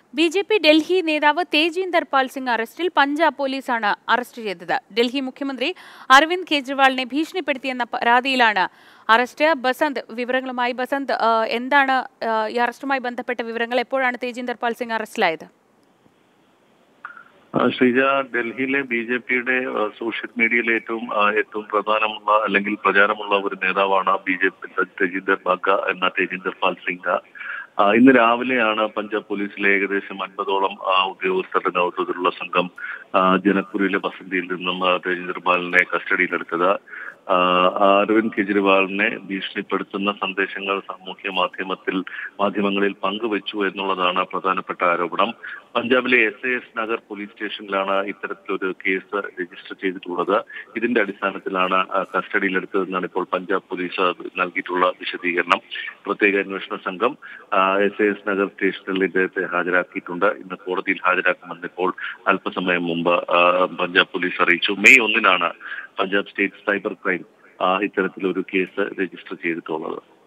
B J P Delhi നേതാവ് തേജീന്ദർ പാൽ സിംഗ് അറസ്റ്റിൽ പഞ്ചാബ് പോലീസാണ് അറസ്റ്റ് ചെയ്തത് ഡൽഹി മുഖ്യമന്ത്രി അരവിന്ദ് കെജ്രിവാളിനെ ഭീഷണിപ്പെടുത്തിയെന്ന പരാതിയിലാണ് അറസ്റ്റ് ബസന്ത് വിവരങ്ങളുമായി ബസന്ത് ആ, എന്താണ് ആ, ഈ അറസ്റ്റുമായി ബന്ധപ്പെട്ട വിവരങ്ങൾ എപ്പോഴാണ് തേജീന്ദർ പാൽ സിംഗ് അറസ്റ്റിലായത് ആ, ശ്രീജ ഡൽഹിയിലെ ബി ജെ പിയുടെ സോഷ്യൽ മീഡിയയിലെ ഏറ്റവും ആ, ഏറ്റവും പ്രധാനമുള്ള അല്ലെങ്കിൽ പ്രചാരമുള്ള ഒരു നേതാവാണ് B J P Tejinder Bagga എന്ന തേജീന്ദർ പാൽ സിംഗ് ആ, ഇന്ന് രാവിലെയാണ് പഞ്ചാബ് പോലീസിലെ ഏകദേശം അൻപതോളം ആ, ഉദ്യോഗസ്ഥരുടെ നേതൃത്വത്തിലുള്ള സംഘം ആ, ജനക്പുരിയിലെ ബസന്തിയിൽ നിന്നും ആ, തേജീന്ദർ പാലിനെ കസ്റ്റഡിയിലെടുത്തത് ആ, അരവിന്ദ് കെജ്രിവാളിനെ ഭീഷണിപ്പെടുത്തുന്ന സന്ദേശങ്ങൾ സാമൂഹ്യ മാധ്യമത്തിൽ മാധ്യമങ്ങളിൽ പങ്കുവച്ചു എന്നുള്ളതാണ് പ്രധാനപ്പെട്ട ആരോപണം പഞ്ചാബിലെ S A S Nagar police സ്റ്റേഷനിലാണ് ഇത്തരത്തിലൊരു കേസ് രജിസ്റ്റർ ചെയ്തിട്ടുള്ളത് ഇതിന്റെ അടിസ്ഥാനത്തിലാണ് ആ, കസ്റ്റഡിയിലെടുത്തതെന്നാണ് ഇപ്പോൾ പഞ്ചാബ് പോലീസ് നൽകിയിട്ടുള്ള വിശദീകരണം പ്രത്യേക അന്വേഷണ സംഘം എസ് എ എസ് നഗർ സ്റ്റേഷനിൽ ഇദ്ദേഹത്തെ ഹാജരാക്കിയിട്ടുണ്ട് ഇന്ന് കോടതിയിൽ ഹാജരാക്കുമെന്ന് ഇപ്പോൾ അല്പസമയം മുമ്പ് ആ, പഞ്ചാബ് പോലീസ് അറിയിച്ചു മെയ് ഒന്നിനാണ് പഞ്ചാബ് സ്റ്റേറ്റ് സൈബർ ക്രൈം ആ, ഇത്തരത്തിലൊരു കേസ് രജിസ്റ്റർ ചെയ്തിട്ടുള്ളത്